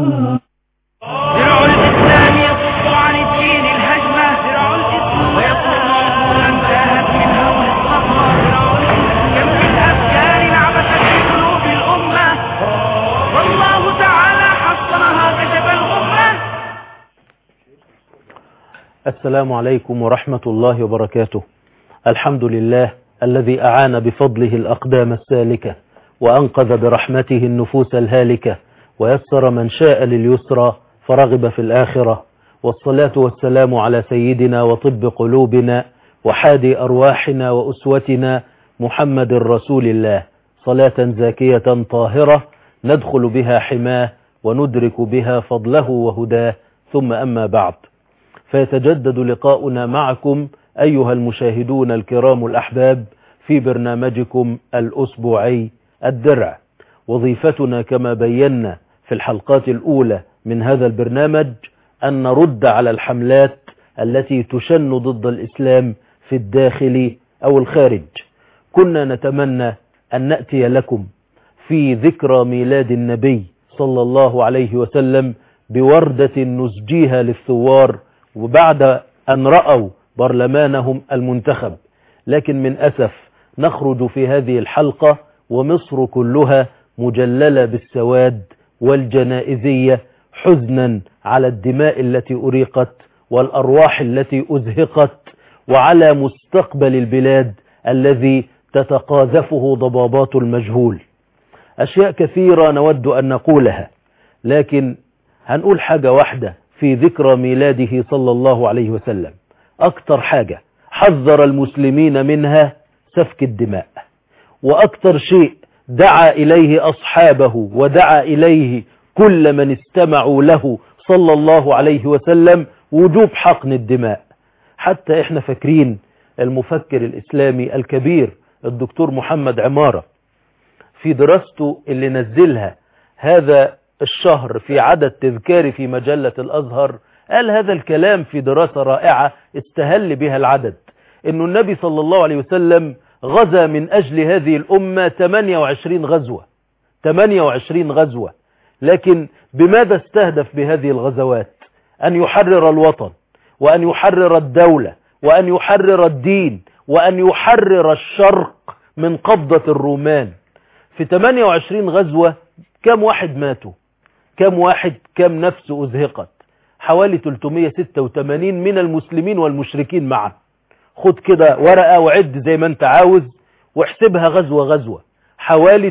درع الإسلام يصد عن الدين الهجمة درع الإسلام ويصد عقولا تاهت من هول الصخرة درع الإسلام كم من أفكار عبثت في قلوب الأمة والله تعالى حصنها كشف الغمة السلام عليكم ورحمة الله وبركاته الحمد لله الذي أعان بفضله الأقدام السالكة وأنقذ برحمته النفوس الهالكة ويسر من شاء لليسرى فرغب في الآخرة والصلاة والسلام على سيدنا وطب قلوبنا وحادي أرواحنا وأسوتنا محمد رسول الله صلاة زاكية طاهرة ندخل بها حماه وندرك بها فضله وهداه ثم أما بعد فيتجدد لقاؤنا معكم أيها المشاهدون الكرام الأحباب في برنامجكم الأسبوعي الدرع وظيفتنا كما بينا في الحلقات الأولى من هذا البرنامج أن نرد على الحملات التي تشن ضد الإسلام في الداخل أو الخارج كنا نتمنى أن نأتي لكم في ذكرى ميلاد النبي صلى الله عليه وسلم بوردة نسجيها للثوار وبعد أن رأوا برلمانهم المنتخب لكن من أسف نخرج في هذه الحلقة ومصر كلها مجللة بالسواد والجنائزية حزنا على الدماء التي أريقت والأرواح التي أزهقت وعلى مستقبل البلاد الذي تتقاذفه ضبابات المجهول أشياء كثيرة نود أن نقولها لكن هنقول حاجة واحدة في ذكرى ميلاده صلى الله عليه وسلم أكتر حاجة حذر المسلمين منها سفك الدماء وأكتر شيء دعا إليه أصحابه ودعا إليه كل من استمعوا له صلى الله عليه وسلم وجوب حقن الدماء حتى احنا فاكرين المفكر الإسلامي الكبير الدكتور محمد عمارة في دراسته اللي نزلها هذا الشهر في عدد تذكاري في مجلة الأزهر قال هذا الكلام في دراسة رائعة استهل بها العدد انه النبي صلى الله عليه وسلم غزا من أجل هذه الأمة 28 غزوة 28 غزوة لكن بماذا استهدف بهذه الغزوات أن يحرر الوطن وأن يحرر الدولة وأن يحرر الدين وأن يحرر الشرق من قبضة الرومان في 28 غزوة كم واحد ماتوا كم واحد كم نفس أزهقت حوالي 386 من المسلمين والمشركين معا خد كده ورقة وعد زي ما انت عاوز واحسبها غزوة غزوة حوالي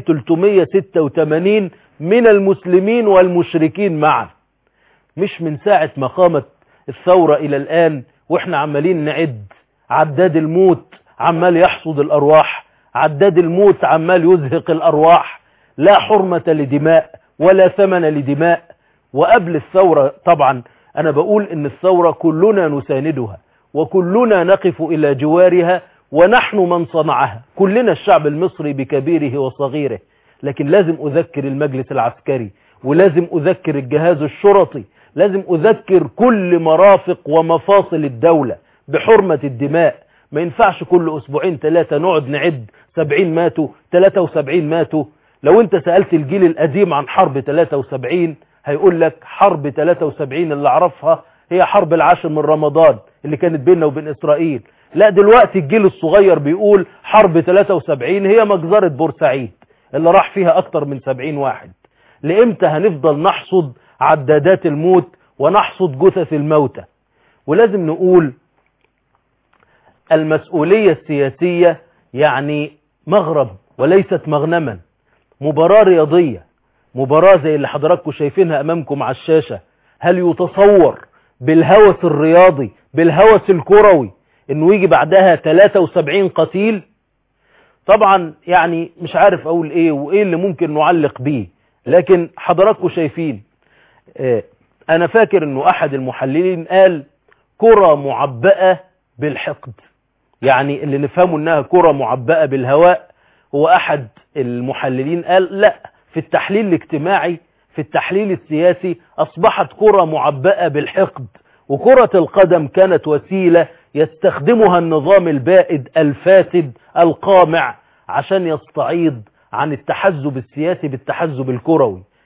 386 من المسلمين والمشركين معا مش من ساعة ما قامت الثورة إلى الآن وإحنا عمالين نعد عداد الموت عمال يحصد الأرواح عداد الموت عمال يزهق الأرواح لا حرمة لدماء ولا ثمن لدماء وقبل الثورة طبعا أنا بقول إن الثورة كلنا نساندها وكلنا نقف إلى جوارها ونحن من صنعها كلنا الشعب المصري بكبيره وصغيره لكن لازم أذكر المجلس العسكري ولازم أذكر الجهاز الشرطي لازم أذكر كل مرافق ومفاصل الدولة بحرمة الدماء ما ينفعش كل أسبوعين ثلاثة نقعد نعد 70 ماتوا 73 ماتوا لو انت سألت الجيل القديم عن حرب 73 هيقول لك حرب 73 اللي عرفها هي حرب العاشر من رمضان اللي كانت بيننا وبين إسرائيل لا دلوقتي الجيل الصغير بيقول حرب 73 هي مجزرة بورسعيد اللي راح فيها أكتر من 70 واحد لإمتى هنفضل نحصد عدادات الموت ونحصد جثث الموتى ولازم نقول المسؤولية السياسية يعني مغرب وليست مغنما مباراة رياضية مباراة زي اللي حضراتكم شايفينها أمامكم على الشاشة هل يتصور بالهوس الرياضي بالهوس الكروي انه يجي بعدها 73 قتيل طبعا يعني مش عارف اقول ايه وايه اللي ممكن نعلق بيه لكن حضراتكم شايفين اه انا فاكر انه احد المحللين قال كرة معبأة بالحقد يعني اللي نفهمه انها كرة معبأة بالهواء هو احد المحللين قال لا في التحليل الاجتماعي في التحليل السياسي اصبحت كرة معبأة بالحقد وكرة القدم كانت وسيلة يستخدمها النظام البائد الفاسد القامع عشان يستعيض عن التحزب السياسي بالتحزب الكروي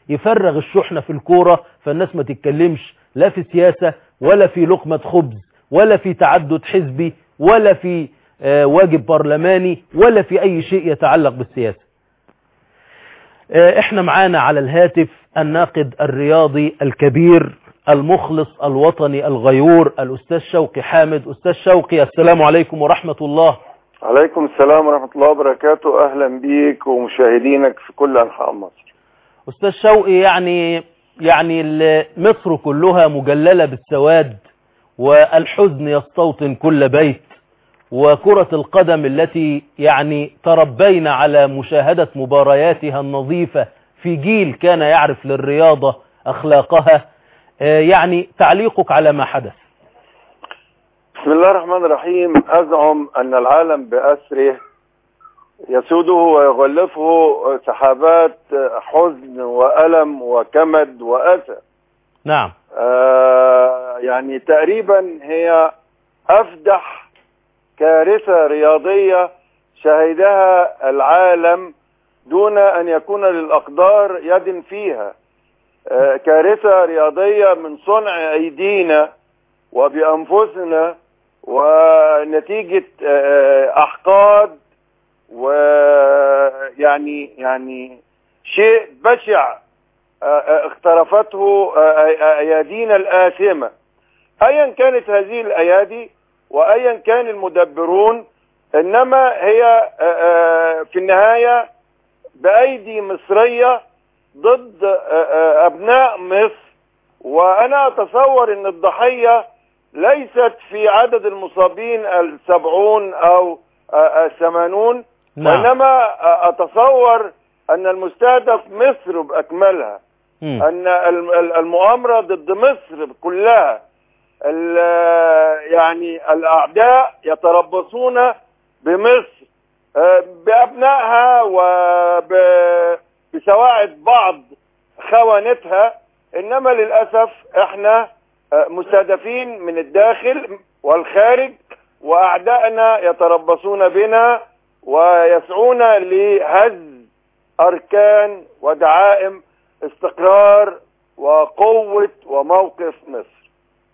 يفرغ الشحنة في الكورة فالناس ما تتكلمش لا في سياسة ولا في لقمة خبز ولا في تعدد حزبي ولا في آه، واجب برلماني ولا في أي شيء يتعلق بالسياسة آه، احنا معانا على الهاتف الناقد الرياضي الكبير المخلص الوطني الغيور الأستاذ شوقي حامد أستاذ شوقي السلام عليكم ورحمة الله عليكم السلام ورحمة الله وبركاته أهلا بيك ومشاهدينك في كل أنحاء مصر أستاذ شوقي يعني يعني ال- مصر كلها مجللة بالسواد والحزن يستوطن كل بيت وكرة القدم التي يعني تربينا على مشاهدة مبارياتها النظيفة في جيل كان يعرف للرياضة أخلاقها آه، يعني تعليقك على ما حدث بسم الله الرحمن الرحيم أزعم أن العالم بأسره يسوده ويغلفه سحابات حزن وألم وكمد وأسى نعم آه يعني تقريبا هي أفدح كارثة رياضية شهدها العالم دون أن يكون للأقدار يد فيها آه كارثة رياضية من صنع أيدينا وبأنفسنا ونتيجة آه أحقاد ويعني يعني شيء بشع اخترفته ايادينا الآثمة ايا كانت هذه الايادي وايا كان المدبرون انما هي في النهاية بايدي مصرية ضد ابناء مصر وانا اتصور ان الضحية ليست في عدد المصابين السبعون او الثمانون نعم. وانما اتصور ان المستهدف مصر باكملها مم. ان الم- ال- المؤامره ضد مصر كلها ال- يعني الاعداء يتربصون بمصر آه، بابنائها وبسواعد بعض خوانتها انما للاسف احنا آه، مستهدفين من الداخل والخارج واعدائنا يتربصون بنا ويسعون لهز اركان ودعائم استقرار وقوة وموقف مصر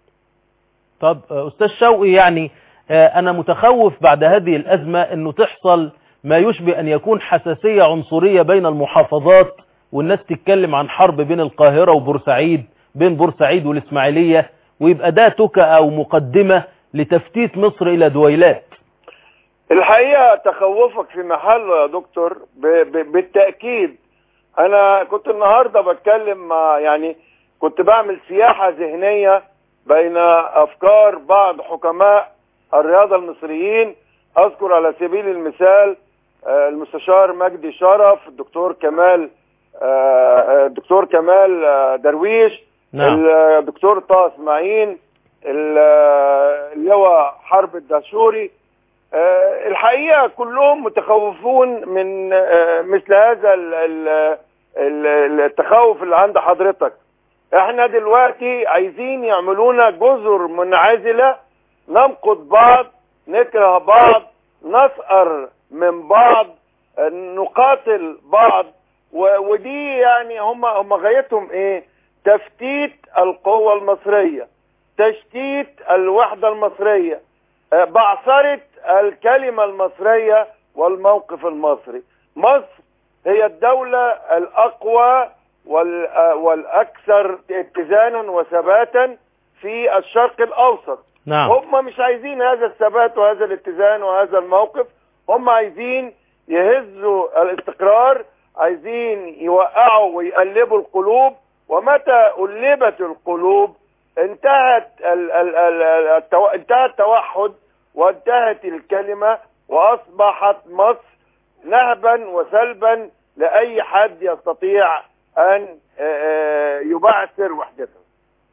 طب آه، أستاذ شوقي يعني آه، أنا متخوف بعد هذه الأزمة أنه تحصل ما يشبه أن يكون حساسية عنصرية بين المحافظات والناس تتكلم عن حرب بين القاهرة وبورسعيد بين بورسعيد والإسماعيلية ويبقى ده تكة أو مقدمة لتفتيت مصر إلى دويلات الحقيقة تخوفك في محله يا دكتور ب ب بالتأكيد أنا كنت النهاردة بتكلم مع يعني كنت بعمل سياحة ذهنية بين أفكار بعض حكماء الرياضة المصريين أذكر على سبيل المثال آه، المستشار مجدي شرف الدكتور كمال آه، آه، الدكتور كمال آه، درويش نعم. الدكتور طه اسماعيل ال- اللواء حرب الدهشوري آه، الحقيقة كلهم متخوفون من آه، مثل هذا ال- ال- ال- التخوف اللي عند حضرتك احنا دلوقتي عايزين يعملونا جزر منعزلة ننقد بعض نكره بعض نسأر من بعض آه، نقاتل بعض و- ودي يعني هم هم غايتهم ايه تفتيت القوة المصرية تشتيت الوحدة المصرية آه، بعثرة الكلمة المصرية والموقف المصري مصر هي الدولة الأقوى وال- آه، والأكثر اتزانا وثباتا في الشرق الأوسط نعم هم مش عايزين هذا الثبات وهذا الاتزان وهذا الموقف هم عايزين يهزوا الاستقرار عايزين يوقعوا ويقلبوا القلوب ومتى قلبت القلوب انتهت ال ال ال التو... انتهى التوحد وانتهت الكلمة وأصبحت مصر نهبا وسلبا لأي حد يستطيع أن آه، آه، يبعثر وحدته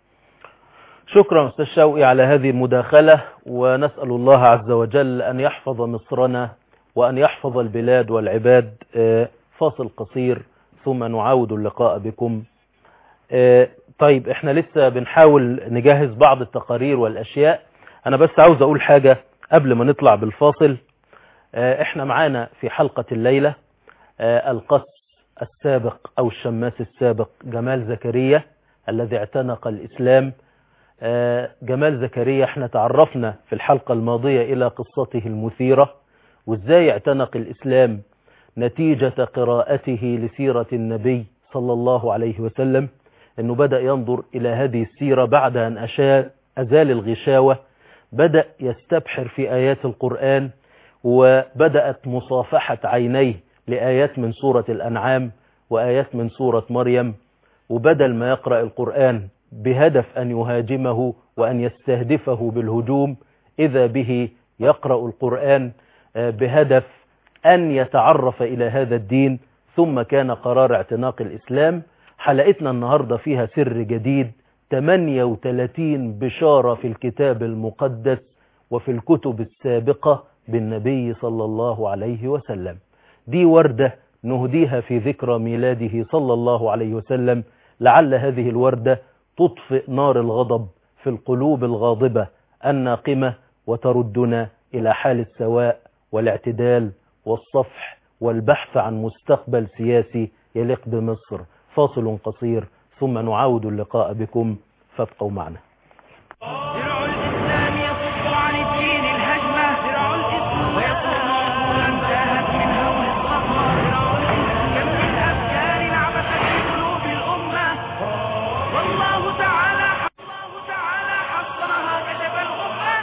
شكرا أستاذ شوقي على هذه المداخلة ونسأل الله عز وجل أن يحفظ مصرنا وأن يحفظ البلاد والعباد آه، فاصل قصير ثم نعاود اللقاء بكم آه، طيب احنا لسه بنحاول نجهز بعض التقارير والأشياء أنا بس عاوز أقول حاجة قبل ما نطلع بالفاصل آه، احنا معانا في حلقة الليلة آه، القس السابق أو الشماس السابق جمال زكريا الذي اعتنق الإسلام آه، جمال زكريا احنا تعرفنا في الحلقة الماضية إلى قصته المثيرة وازاي اعتنق الإسلام نتيجة قراءته لسيرة النبي صلى الله عليه وسلم انه بدأ ينظر الى هذه السيرة بعد ان أشاء أزال الغشاوة بدأ يستبحر في آيات القرآن وبدأت مصافحة عينيه لآيات من سورة الأنعام وآيات من سورة مريم وبدل ما يقرأ القرآن بهدف أن يهاجمه وأن يستهدفه بالهجوم إذا به يقرأ القرآن بهدف أن يتعرف إلى هذا الدين ثم كان قرار اعتناق الإسلام حلقتنا النهاردة فيها سر جديد 38 بشارة في الكتاب المقدس وفي الكتب السابقة بالنبي صلى الله عليه وسلم دي وردة نهديها في ذكرى ميلاده صلى الله عليه وسلم لعل هذه الوردة تطفئ نار الغضب في القلوب الغاضبة الناقمة وتردنا إلى حال السواء والاعتدال والصفح والبحث عن مستقبل سياسي يليق بمصر فاصل قصير ثم نعاود اللقاء بكم فابقوا معنا درع الإسلام يصد عن الدين الهجمة درع الإسلام ويصد عقولا انتهت من هول الصخرة درع الإسلام كم من أفكار عبثت في قلوب الأمة والله تعالى الله تعالى حصرها كتب الأمة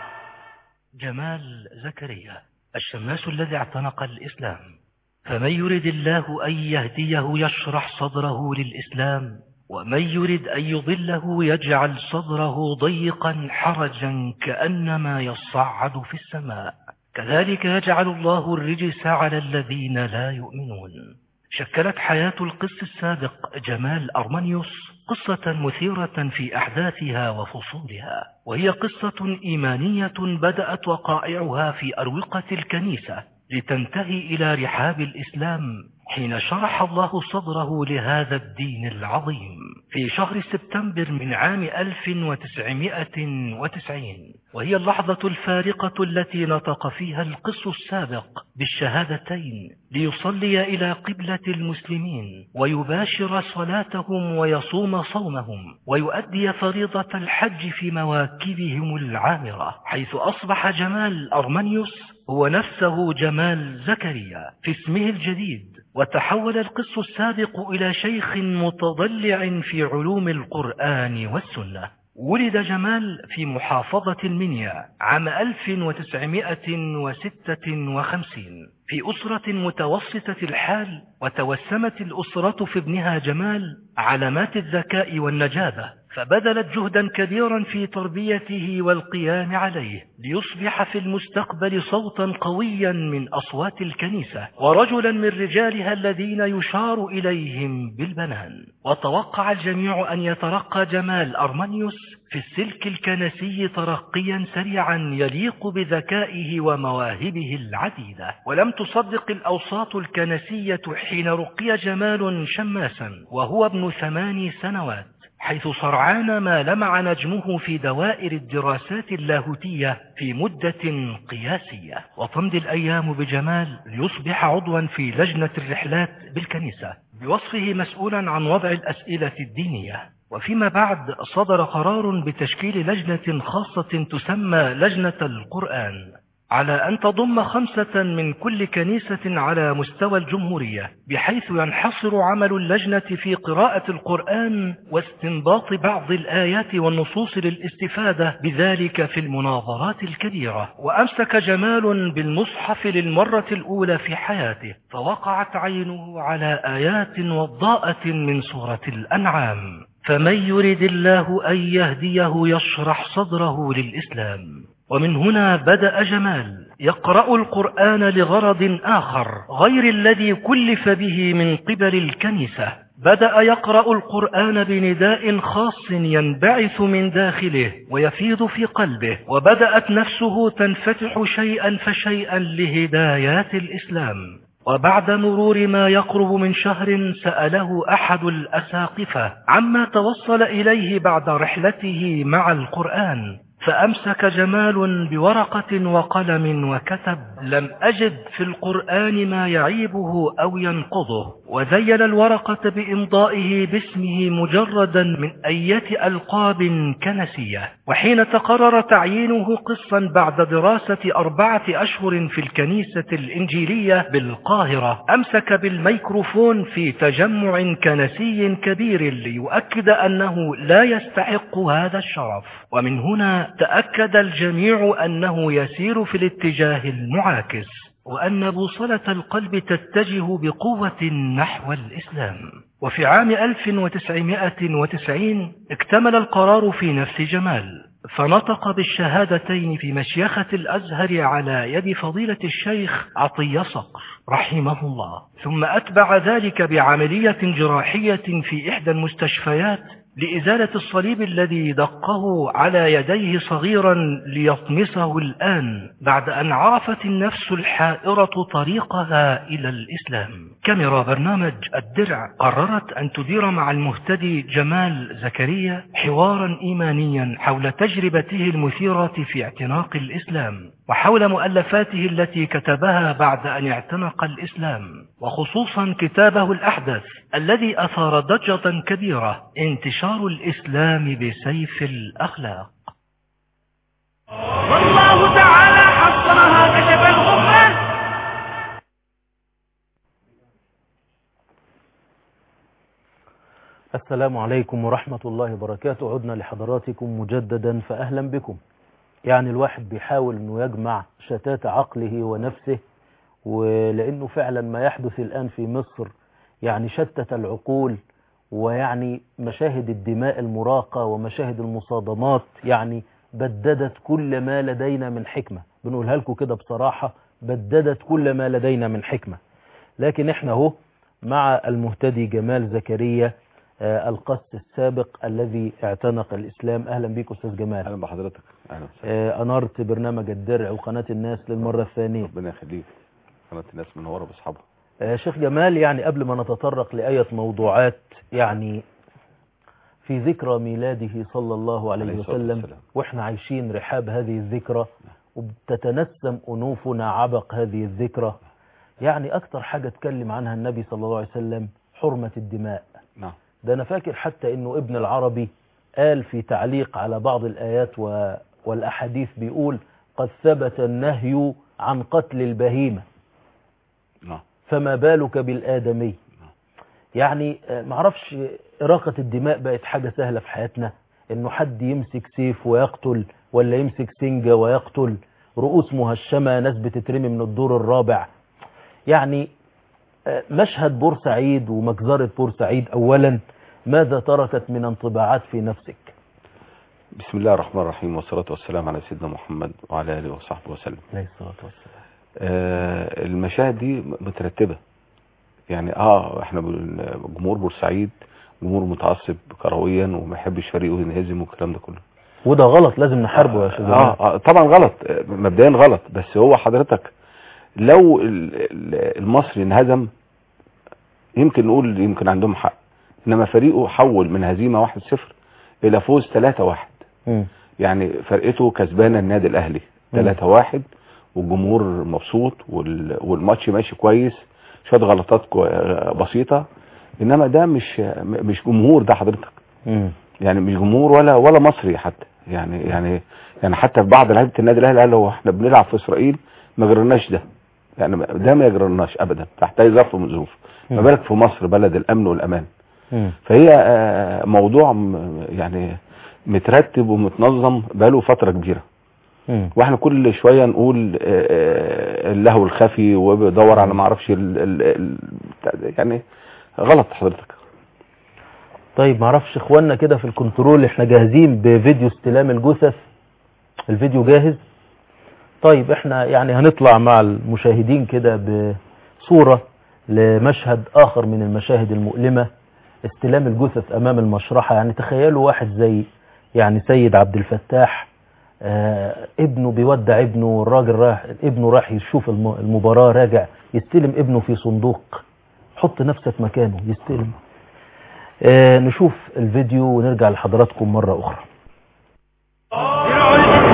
جمال زكريا الشماس الذي اعتنق الإسلام فمن يرد الله أن يهديه يشرح صدره للإسلام ومن يرد أن يضله يجعل صدره ضيقا حرجا كأنما يصعد في السماء كذلك يجعل الله الرجس على الذين لا يؤمنون شكلت حياة القس السابق جمال أرمنيوس قصة مثيرة في أحداثها وفصولها وهي قصة إيمانية بدأت وقائعها في أروقة الكنيسة لتنتهي إلى رحاب الإسلام حين شرح الله صدره لهذا الدين العظيم في شهر سبتمبر من عام 1990 وهي اللحظة الفارقة التي نطق فيها القس السابق بالشهادتين ليصلي إلى قبلة المسلمين ويباشر صلاتهم ويصوم صومهم ويؤدي فريضة الحج في مواكبهم العامرة حيث أصبح جمال أرمنيوس هو نفسه جمال زكريا في اسمه الجديد وتحول القس السابق إلى شيخ متضلع في علوم القرآن والسنة ولد جمال في محافظة المنيا عام 1956 في أسرة متوسطة الحال وتوسمت الأسرة في ابنها جمال علامات الذكاء والنجابة فبذلت جهدا كبيرا في تربيته والقيام عليه ليصبح في المستقبل صوتا قويا من أصوات الكنيسة ورجلا من رجالها الذين يشار إليهم بالبنان وتوقع الجميع أن يترقى جمال أرمنيوس في السلك الكنسي ترقيا سريعا يليق بذكائه ومواهبه العديدة ولم تصدق الأوساط الكنسية حين رقي جمال شماسا وهو ابن ثمان سنوات حيث سرعان ما لمع نجمه في دوائر الدراسات اللاهوتية في مدة قياسية وتمضي الأيام بجمال ليصبح عضوا في لجنة الرحلات بالكنيسة بوصفه مسؤولا عن وضع الأسئلة الدينية وفيما بعد صدر قرار بتشكيل لجنة خاصة تسمى لجنة القرآن على أن تضم خمسة من كل كنيسة على مستوى الجمهورية بحيث ينحصر عمل اللجنة في قراءة القرآن واستنباط بعض الآيات والنصوص للاستفادة بذلك في المناظرات الكبيرة وأمسك جمال بالمصحف للمرة الأولى في حياته فوقعت عينه على آيات وضاءة من سورة الأنعام فمن يرد الله أن يهديه يشرح صدره للإسلام ومن هنا بدأ جمال يقرأ القرآن لغرض آخر غير الذي كلف به من قبل الكنيسة بدأ يقرأ القرآن بنداء خاص ينبعث من داخله ويفيض في قلبه وبدأت نفسه تنفتح شيئا فشيئا لهدايات الإسلام وبعد مرور ما يقرب من شهر سأله أحد الأساقفة عما توصل إليه بعد رحلته مع القرآن فأمسك جمال بورقة وقلم وكتب لم أجد في القرآن ما يعيبه أو ينقضه وذيل الورقة بإمضائه باسمه مجردا من أية ألقاب كنسية وحين تقرر تعيينه قصا بعد دراسة أربعة أشهر في الكنيسة الإنجيلية بالقاهرة أمسك بالميكروفون في تجمع كنسي كبير ليؤكد أنه لا يستحق هذا الشرف ومن هنا تأكد الجميع أنه يسير في الاتجاه المعاكس وأن بوصلة القلب تتجه بقوة نحو الإسلام وفي عام 1990 اكتمل القرار في نفس جمال فنطق بالشهادتين في مشيخة الأزهر على يد فضيلة الشيخ عطية صقر رحمه الله ثم أتبع ذلك بعملية جراحية في إحدى المستشفيات لإزالة الصليب الذي دقه على يديه صغيرا ليطمسه الآن بعد أن عرفت النفس الحائرة طريقها إلى الإسلام كاميرا برنامج الدرع قررت أن تدير مع المهتدي جمال زكريا حوارا إيمانيا حول تجربته المثيرة في اعتناق الإسلام وحول مؤلفاته التي كتبها بعد أن اعتنق الإسلام وخصوصا كتابه الأحدث الذي أثار ضجة كبيرة انتشار الإسلام بسيف الأخلاق والله تعالى حصرها كشف الغمة السلام عليكم ورحمة الله وبركاته عدنا لحضراتكم مجددا فأهلا بكم يعني الواحد بيحاول أنه يجمع شتات عقله ونفسه ولأنه فعلا ما يحدث الآن في مصر يعني شتت العقول ويعني مشاهد الدماء المراقة ومشاهد المصادمات يعني بددت كل ما لدينا من حكمة بنقولها لكم كده بصراحة بددت كل ما لدينا من حكمة لكن احنا اهو مع المهتدي جمال زكريا آه، القس السابق الذي اعتنق الإسلام أهلا بيك أستاذ جمال اهلا بحضرتك اهلا وسهلا آه، أنرت برنامج الدرع وقناة الناس للمرة الثانية ربنا يخليك قناه الناس من ورا باصحابها آه، شيخ جمال يعني قبل ما نتطرق لآية موضوعات يعني في ذكرى ميلاده صلى الله عليه عليه الصلاة وسلم والسلام. وإحنا عايشين رحاب هذه الذكرى وبتتنسم أنوفنا عبق هذه الذكرى يعني أكتر حاجة اتكلم عنها النبي صلى الله عليه وسلم حرمة الدماء نعم ده أنا فاكر حتى إنه ابن العربي قال في تعليق على بعض الآيات و... والأحاديث بيقول قد ثبت النهي عن قتل البهيمة نعم فما بالك بالآدمي يعني آه، معرفش إراقة الدماء بقت حاجة سهلة في حياتنا إنه حد يمسك سيف ويقتل ولا يمسك سنجة ويقتل رؤوس مهشمة ناس بتترمي من الدور الرابع يعني آه، مشهد بورسعيد ومجزرة بورسعيد أولا ماذا تركت من انطباعات في نفسك بسم الله الرحمن الرحيم والصلاه والسلام على سيدنا محمد وعلى اله وصحبه وسلم عليه الصلاة والسلام آه المشاهد دي مترتبه يعني اه احنا بن- جمهور بورسعيد جمهور متعصب كرويا وما يحبش فريقه ينهزم والكلام ده كله وده غلط لازم نحاربه يا شيخ جمال. آه, اه طبعا غلط آه، مبدئيا غلط بس هو حضرتك لو ال- ال- المصري انهزم يمكن نقول يمكن عندهم حق انما فريقه حول من هزيمه 1-0 الى فوز 3-1 مم. يعني فرقته كسبانه النادي الاهلي مم. 3-1 والجمهور مبسوط وال- والماتش ماشي كويس شويه غلطات كو- بسيطه انما ده مش م- مش جمهور ده حضرتك مم. يعني مش جمهور ولا ولا مصري حتى يعني يعني يعني حتى في بعض لعيبه النادي الاهلي قالوا احنا بنلعب في اسرائيل ما جرناش ده يعني ده ما يجرناش ابدا تحت اي ظرف من الظروف ما مم. بالك في مصر بلد الامن والامان مم. فهي آه، موضوع م- يعني مترتب ومتنظم بقاله فتره كبيره مم. واحنا كل شويه نقول آه، آه، اللهو الخفي وبيدور على ما اعرفش ال- ال- ال- بتاع ده. يعني غلط حضرتك طيب معرفش اخواننا كده في الكنترول احنا جاهزين بفيديو استلام الجثث الفيديو جاهز طيب احنا يعني هنطلع مع المشاهدين كده بصورة لمشهد اخر من المشاهد المؤلمة استلام الجثث امام المشرحة يعني تخيلوا واحد زي يعني سيد عبد الفتاح آه ابنه بيودع ابنه والراجل راح ابنه راح يشوف الم- المباراة راجع يستلم ابنه في صندوق حط نفسك مكانه يستلم آه نشوف الفيديو ونرجع لحضراتكم مرة أخرى درع الإسلام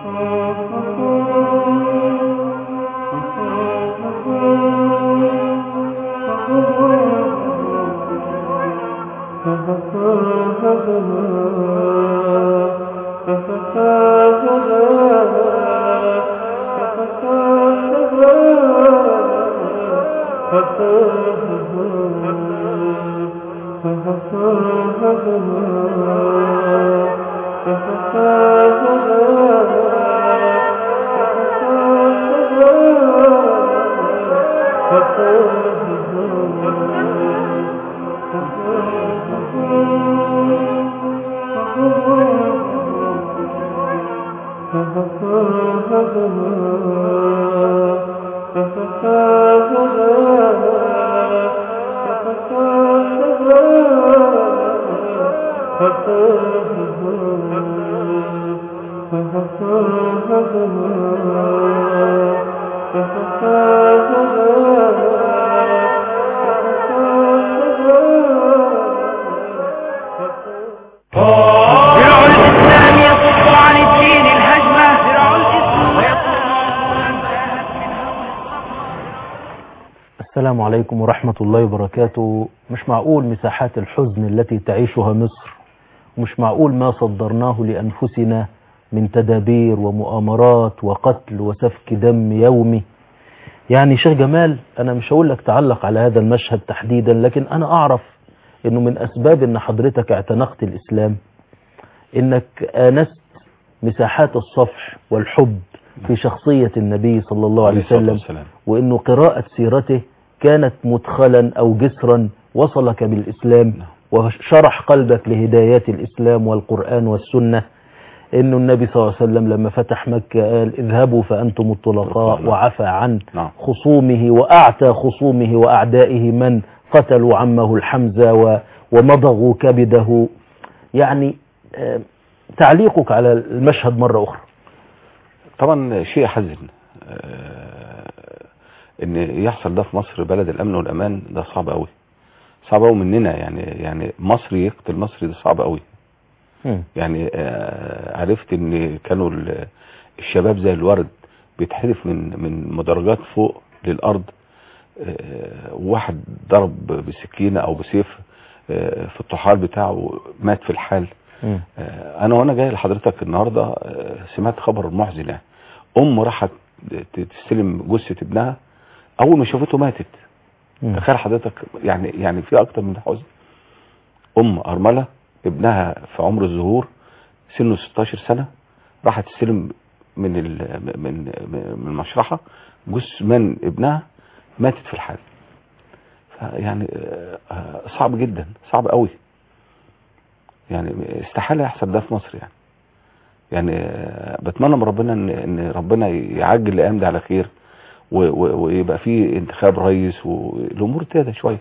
درع الإسلام يصد عن الدين الهجمة درع الإسلام ويطلب عقولا انتهت من هول السلام عليكم ورحمة الله وبركاته مش معقول مساحات الحزن التي تعيشها مصر ومش معقول ما صدرناه لأنفسنا من تدابير ومؤامرات وقتل وسفك دم يومي يعني شيخ جمال أنا مش هقول لك تعلق على هذا المشهد تحديدا لكن أنا أعرف أنه من أسباب أن حضرتك اعتنقت الإسلام أنك آنست مساحات الصفح والحب في شخصية النبي صلى الله عليه الصلاة وسلم والسلام. وأنه قراءة سيرته كانت مدخلا أو جسرا وصلك بالإسلام وشرح قلبك لهدايات الإسلام والقرآن والسنة إنه النبي صلى الله عليه وسلم لما فتح مكة قال اذهبوا فأنتم الطلقاء نعم. وعفى عن نعم. خصومه وأعتى خصومه وأعدائه من قتلوا عمه الحمزة و- ومضغوا كبده يعني آه، تعليقك على المشهد مرة أخرى طبعا شيء يحزن آه، ان يحصل ده في مصر بلد الامن والامان ده صعب قوي صعب قوي مننا يعني يعني مصري يقتل مصري ده صعب قوي مم. يعني آه، عرفت ان كانوا ال- الشباب زي الورد بيتحدف من من مدرجات فوق للارض آه، وواحد ضرب بسكينه او بسيف آه، في الطحال بتاعه مات في الحال مم. آه، انا وانا جاي لحضرتك النهارده آه، سمعت خبر محزن يعني ام راحت ت- تستلم جثه ابنها اول ما شافته ماتت مم. تخيل حضرتك يعني يعني في اكتر من حزن ام ارمله ابنها في عمر الظهور سنه 16 سنه راحت تستلم من ال- من من المشرحه جثمان ابنها ماتت في الحال فيعني آه، آه، صعب جدا صعب قوي يعني استحاله يحصل ده في مصر يعني يعني آه، بتمنى من ربنا ان ان ربنا يعجل الايام دي على خير و- و- ويبقى في انتخاب رئيس والامور تهدى شويه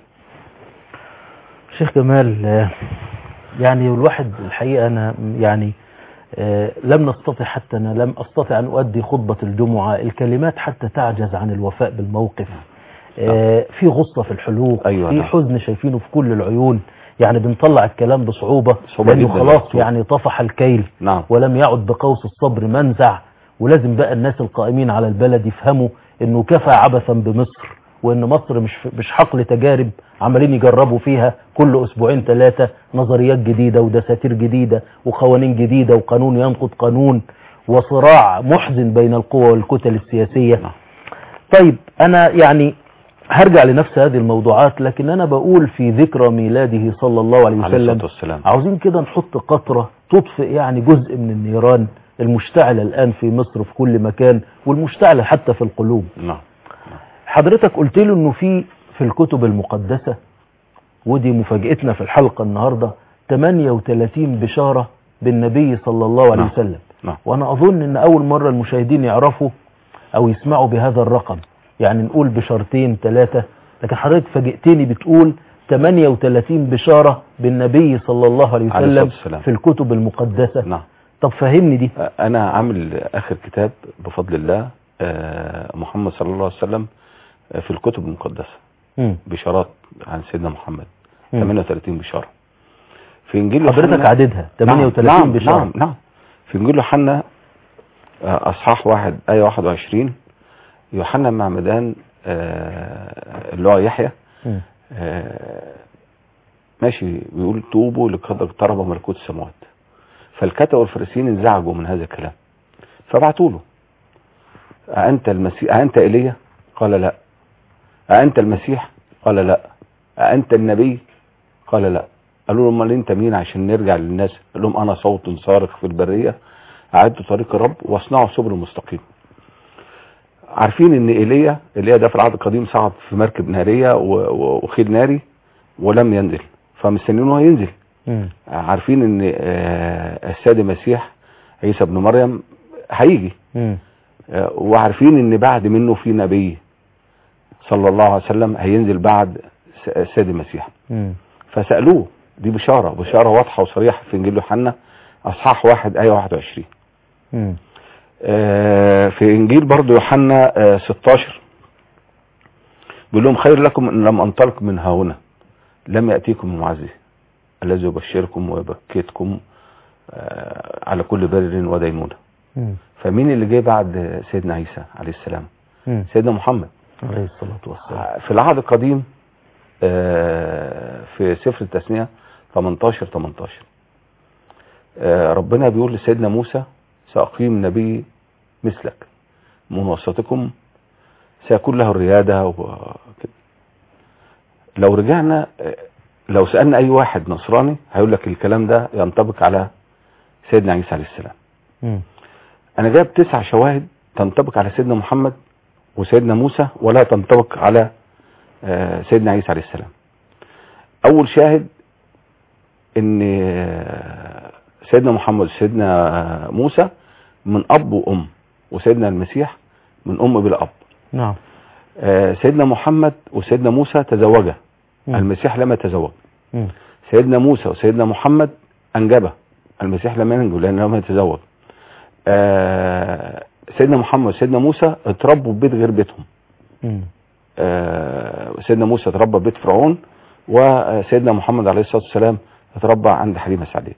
شيخ جمال آه، يعني الواحد الحقيقة أنا يعني آه، لم نستطع حتى أنا لم أستطع أن أؤدي خطبة الجمعة الكلمات حتى تعجز عن الوفاء بالموقف آه، في غصة في الحلوق أيوة في نعم. حزن شايفينه في كل العيون يعني بنطلع الكلام بصعوبة صعوبة لأنه جداً. خلاص يعني طفح الكيل نعم ولم يعد بقوس الصبر منزع ولازم بقى الناس القائمين على البلد يفهموا انه كفى عبثا بمصر وان مصر مش مش حقل تجارب عمالين يجربوا فيها كل اسبوعين ثلاثه نظريات جديده ودساتير جديده وقوانين جديده وقانون ينقض قانون وصراع محزن بين القوى والكتل السياسيه نعم. طيب انا يعني هرجع لنفس هذه الموضوعات لكن انا بقول في ذكرى ميلاده صلى الله عليه عليه وسلم الصلاه والسلام عاوزين كده نحط قطرة تطفئ يعني جزء من النيران المشتعلة الآن في مصر في كل مكان والمشتعلة حتى في القلوب نعم حضرتك قلت له انه في في الكتب المقدسة ودي مفاجأتنا في الحلقة النهاردة 38 بشارة بالنبي صلى الله عليه نعم. وسلم نعم وانا اظن ان اول مرة المشاهدين يعرفوا او يسمعوا بهذا الرقم يعني نقول بشارتين ثلاثة لكن حضرتك فاجئتني بتقول 38 بشارة بالنبي صلى الله عليه عليه الصلاة وسلم والسلام. في الكتب المقدسة نعم طب فهمني دي انا عامل اخر كتاب بفضل الله آه، محمد صلى الله عليه وسلم آه، في الكتب المقدسه مم. بشارات عن سيدنا محمد مم. 38 بشاره في انجيل حضرتك يوحنا- عددها 38 نعم بشارة نعم نعم في انجيل يوحنا آه، اصحاح واحد ايه 21 يوحنا المعمدان آه، اللي هو يحيى مم. آه، ماشي بيقول توبوا لقد اقترب ملكوت السماوات فالكتبة والفريسيين انزعجوا من هذا الكلام فبعتوا له أأنت المسيح أأنت إيليا قال لا أأنت المسيح قال لا أأنت النبي قال لا قالوا له امال انت مين عشان نرجع للناس قال لهم انا صوت صارخ في البريه اعدوا طريق الرب واصنعوا سبل مستقيم عارفين ان ايليا ايليا ده في العهد القديم صعد في مركب ناريه و- و- وخيل ناري ولم ينزل فمستنينه هينزل مم. عارفين ان آه، السيد المسيح عيسى ابن مريم هيجي مم. آه، وعارفين ان بعد منه في نبي صلى الله عليه وسلم هينزل بعد س- السيد المسيح مم. فسألوه دي بشارة بشارة واضحة وصريحة في انجيل يوحنا اصحاح واحد ايه 21 مم. آه، في انجيل برضو يوحنا آه، 16 بيقول لهم خير لكم ان لم انطلق من هنا لم ياتيكم المعزي الذي يبشركم ويبكتكم آه، على كل بر ودينونه مم. فمين اللي جه بعد سيدنا عيسى عليه السلام مم. سيدنا محمد عليه الصلاة والسلام في العهد القديم آه، في سفر التثنية 18 18 آه، ربنا بيقول لسيدنا موسى سأقيم نبي مثلك من وسطكم سيكون له الريادة وكده لو رجعنا آه، لو سألنا أي واحد نصراني هيقول لك الكلام ده ينطبق على سيدنا عيسى عليه السلام مم. أنا جايب تسع شواهد تنطبق على سيدنا محمد وسيدنا موسى ولا تنطبق على آه، سيدنا عيسى عليه السلام اول شاهد ان آه، سيدنا محمد وسيدنا آه، موسى من اب وام وسيدنا المسيح من ام بلا اب نعم آه، سيدنا محمد وسيدنا موسى تزوجا مم. المسيح لم يتزوج مم. سيدنا موسى وسيدنا محمد انجبا المسيح لم ينجب لانه لم يتزوج آه، سيدنا محمد وسيدنا موسى اتربوا في بيت غير بيتهم مم. آه، سيدنا موسى اتربى بيت فرعون وسيدنا محمد عليه الصلاة والسلام اتربى عند حليمة سعدية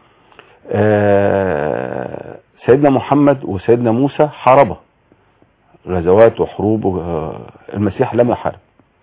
آه، سيدنا محمد وسيدنا موسى حاربا غزوات وحروب آه، المسيح لم يحارب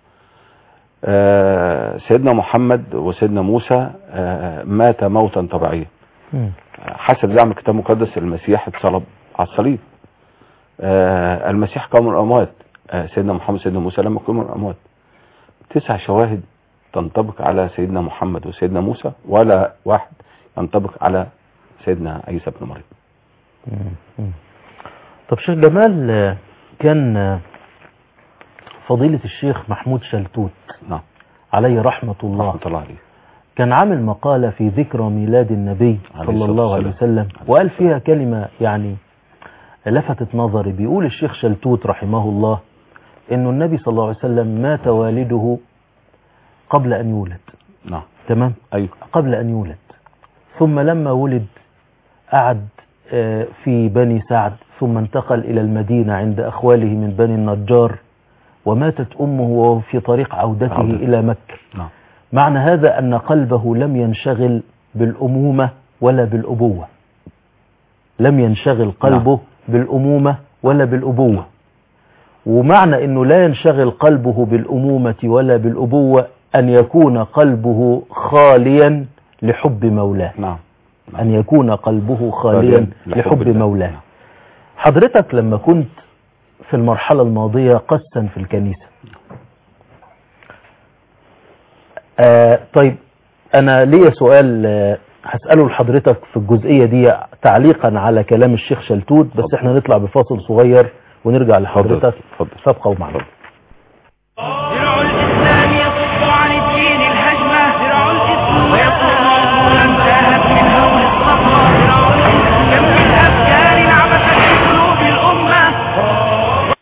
آه، سيدنا محمد وسيدنا موسى آه، مات موتا طبيعيا مم. حسب زعم الكتاب المقدس المسيح اتصلب على الصليب آه، المسيح قام من الاموات آه، سيدنا محمد سيدنا موسى لما قام من الاموات تسع شواهد تنطبق على سيدنا محمد وسيدنا موسى ولا واحد ينطبق على سيدنا عيسى بن مريم مم. مم. طب شيخ جمال آه، كان آه، فضيلة الشيخ محمود شلتوت نعم عليه رحمة الله رحمة الله عليه كان عامل مقالة في ذكرى ميلاد النبي عليه صلى الصلاة الله عليه والسلام. وسلم عليه وقال الصلاة فيها كلمة يعني لفتت نظري بيقول الشيخ شلتوت رحمه الله انه النبي صلى الله عليه وسلم مات والده قبل ان يولد نعم تمام ايوه قبل ان يولد ثم لما ولد قعد آه، في بني سعد ثم انتقل الى المدينة عند اخواله من بني النجار وماتت امه وهو في طريق عودته عودته. الى مكة نعم معنى هذا أن قلبه لم ينشغل بالأمومة ولا بالأبوة لم ينشغل قلبه بالأمومة ولا بالأبوة ومعنى أنه لا ينشغل قلبه بالأمومة ولا بالأبوة أن يكون قلبه خاليا لحب مولاه نعم أن يكون قلبه خاليا لحب الله. مولاه نعم. حضرتك لما كنت في المرحلة الماضية قسا في الكنيسة آه طيب أنا ليا سؤال آه هسأله لحضرتك في الجزئية دي تعليقا على كلام الشيخ شلتوت بس اتفضل. احنا نطلع بفاصل صغير ونرجع لحضرتك اتفضل. فابقوا معنا إلى